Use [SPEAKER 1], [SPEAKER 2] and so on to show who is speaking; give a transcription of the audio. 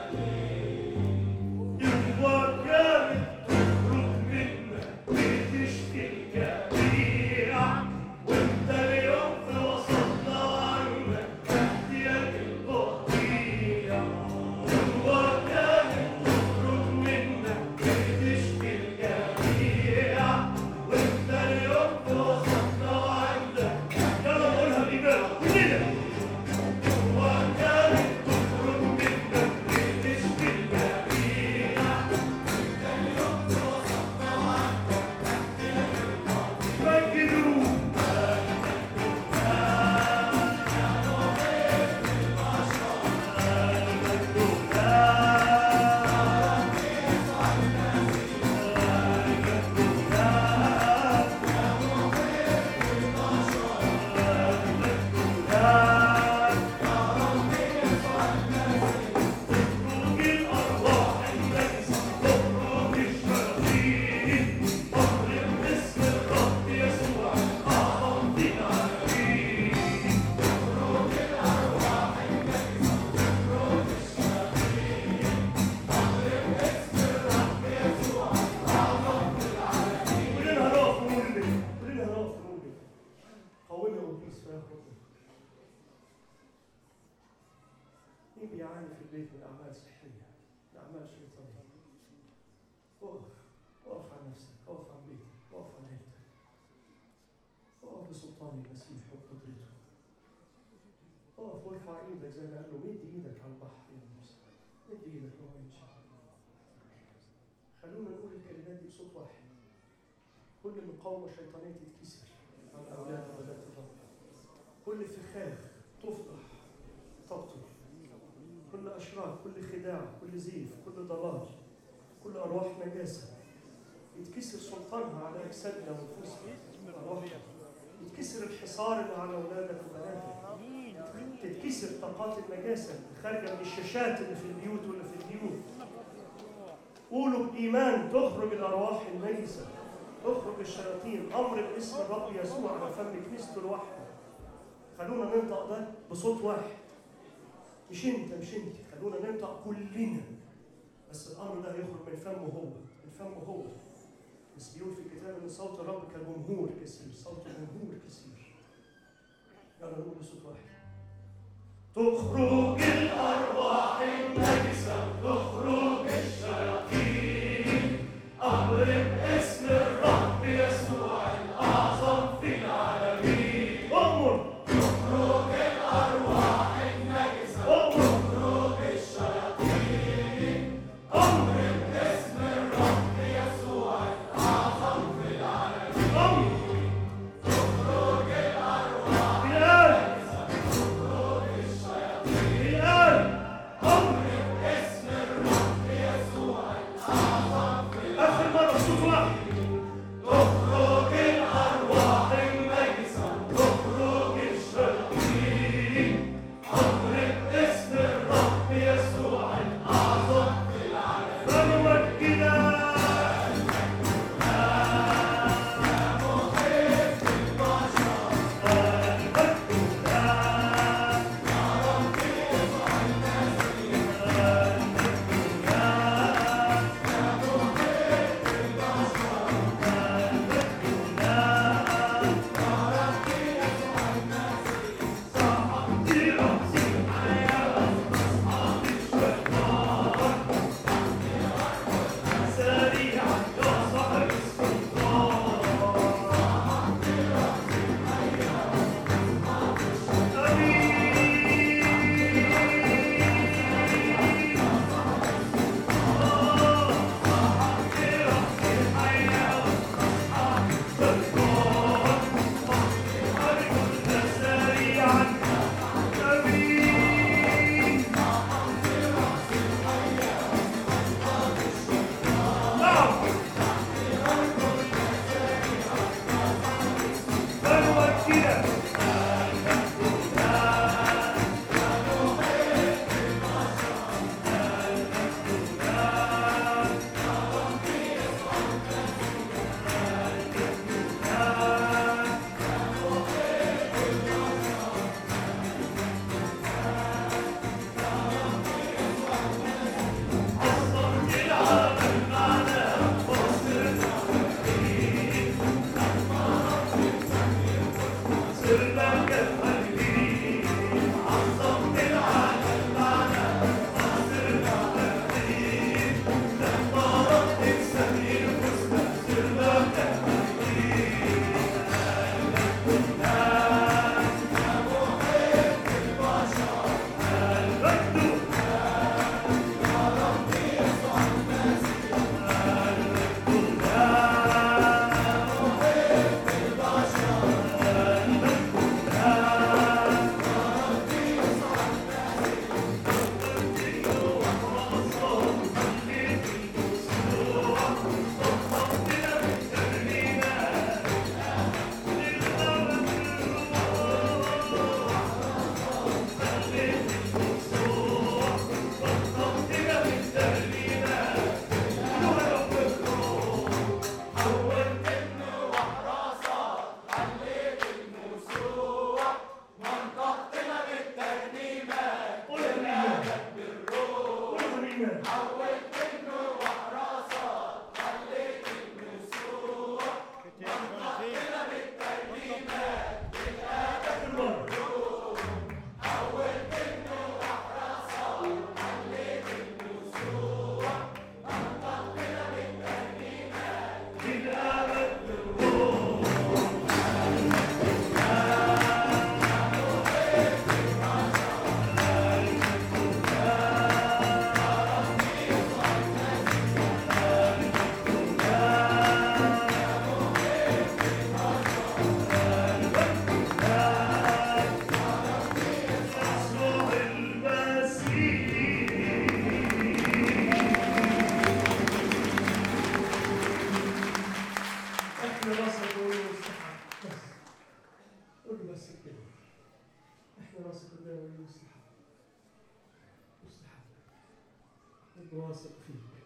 [SPEAKER 1] مين بيعاني في البيت من أعمال صحية من أعمال شيطانية اقف اقف عن نفسك اقف عن بيتك اقف عن عيلتك اقف بسلطان المسيح وقدرته اقف وارفع ايدك زي ما قال له مد ايدك على البحر يا موسى مد ايدك لو يمشي خلونا نقول الكلمات دي بصوت واحد كل مقاومة شيطانية تتكسر عن أولاد وبنات الرب كل فخاخ تفضح تبطل كل أشرار كل خداع كل زيف كل ضلال كل أرواح نجاسة يتكسر سلطانها على أجسادنا ونفوسنا أرواحنا يتكسر الحصار اللي على أولادك وبناتك تتكسر طاقات النجاسة اللي خارجة من الشاشات اللي في البيوت واللي في البيوت قولوا بإيمان تخرج الأرواح النجسة تخرج الشياطين أمر باسم الرب يسوع على فم كنيسته لوحده خلونا ننطق ده بصوت واحد مش انت مش انت خلونا ننطق كلنا بس الامر ده هيخرج من فمه هو من فمه هو بس بيقول في الكتاب ان صوت الرب كجمهور كثير صوت جمهور كثير يلا نقول بصوت واحد تخرج الارواح النجسه تخرج الشياطين امر باسم الرب يسوع الاعظم في العالمين امر تخرج الارواح النجسه تخرج الشياطين امر باسم الرب يسوع الاعظم في العالمين امر تخرج الارواح النجسه تخرج الشياطين الان امر باسم الرب الإيمان آخر مرة للأبد يسوع المسيح احنا راسك قولوا مستحق بس قولوا بس كده احنا راسك قدام مستحق مستحق انت واثق فيه